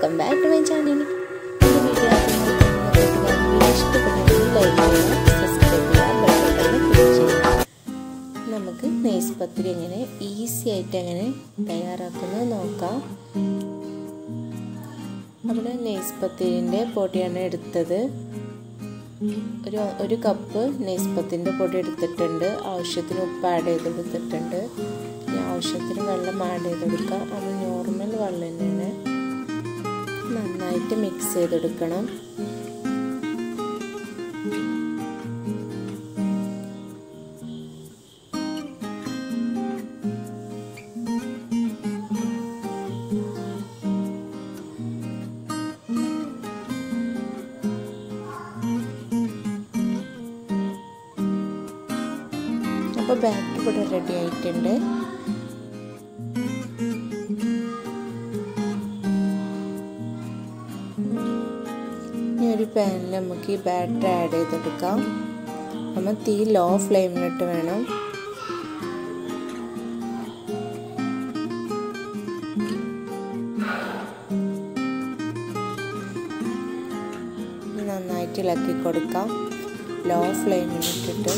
welcome back to my channel ഈ video video ഇഷ്ടപ്പെട്ടെങ്കിൽ like ചെയ്യുക സബ്സ്ക്രൈബ് ചെയ്യുക ബെൽബട്ടൺ ക്ലിക്ക് ചെയ്യുക നമുക്ക് നെയ്സ് പത്തിരി എങ്ങനെ ഈസി ആയിട്ട് എങ്ങനെ തയ്യാറാക്കുന്നത് നോക്കാം അവിടെ നെയ്സ് പത്തിരിൻ്റെ പൊടിയാണ് എടുത്തത് ഒരു ഒരു കപ്പ് നെയ്സ്പത്തിൻ്റെ പൊടി എടുത്തിട്ടുണ്ട് ആവശ്യത്തിന് ഉപ്പ് ആഡ് ചെയ്ത് കൊടുത്തിട്ടുണ്ട് ഇനി ആവശ്യത്തിന് വെള്ളം ആഡ് ചെയ്ത് കൊടുക്കാം അത് നോർമൽ വെള്ളം തന്നെയാണ് നന്നായിട്ട് മിക്സ് ചെയ്തെടുക്കണം അപ്പോൾ ബാറ്റർ ഇവിടെ റെഡി ആയിട്ടുണ്ട് ഇനി ഒരു പാനിൽ നമുക്ക് ഈ ബാറ്റർ ആഡ് ചെയ്തെടുക്കാം നമ്മൾ തീ ലോ ഫ്ലെയിമിലിട്ട് വേണം നന്നായിട്ട് ഇളക്കി കൊടുക്കാം ലോ ഫ്ലെയിമിലിട്ടിട്ട്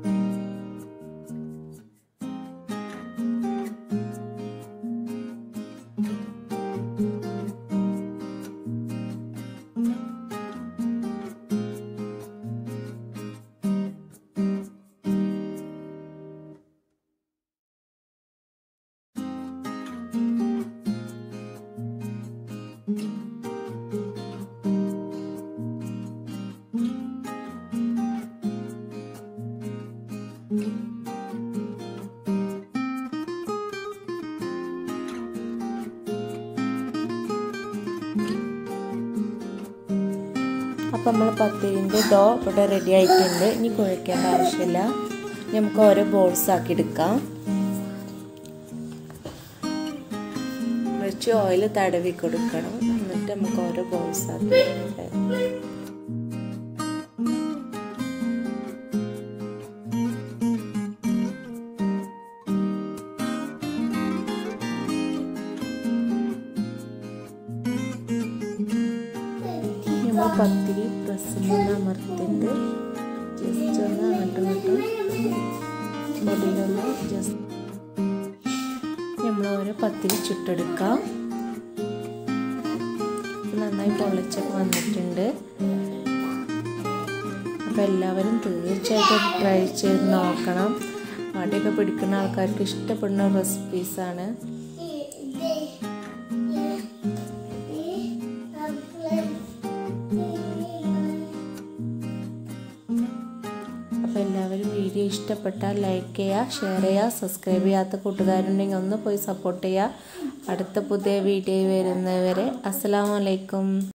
അപ്പം നമ്മൾ പത്തിരിൻ്റെ ഡോ ഇവിടെ റെഡി ആയിട്ടുണ്ട് ഇനി കുഴക്കേണ്ട ആവശ്യമില്ല നമുക്ക് ഓരോ ബോൾസ് ആക്കി എടുക്കാം കുറച്ച് ഓയിൽ തടവി കൊടുക്കണം എന്നിട്ട് നമുക്ക് ഓരോ ബോൾസ് ആക്കി നമ്മൾ പത്തിരി പ്രസ് മൂന്ന് അമർത്തിട്ട് ജസ്റ്റ് ഒന്ന് അങ്ങോട്ടും ഇങ്ങോട്ടും പൊടിയിലൊന്ന് ജസ്റ്റ് നമ്മൾ ഓരോ പത്തിരി ചുട്ടെടുക്കാം നന്നായി പൊള്ളിച്ചൊക്കെ വന്നിട്ടുണ്ട് അപ്പോൾ എല്ലാവരും തീർച്ചയായിട്ടും ട്രൈ ചെയ്ത് നോക്കണം മടിയൊക്കെ പിടിക്കുന്ന ആൾക്കാർക്ക് ഇഷ്ടപ്പെടുന്ന റെസിപ്പീസാണ് അപ്പോൾ എല്ലാവരും വീഡിയോ ഇഷ്ടപ്പെട്ടാൽ ലൈക്ക് ചെയ്യുക ഷെയർ ചെയ്യുക സബ്സ്ക്രൈബ് ചെയ്യാത്ത കൂട്ടുകാരുണ്ടെങ്കിൽ ഒന്ന് പോയി സപ്പോർട്ട് ചെയ്യുക അടുത്ത പുതിയ വീഡിയോ വരുന്നവരെ അസ്സാം വലൈക്കും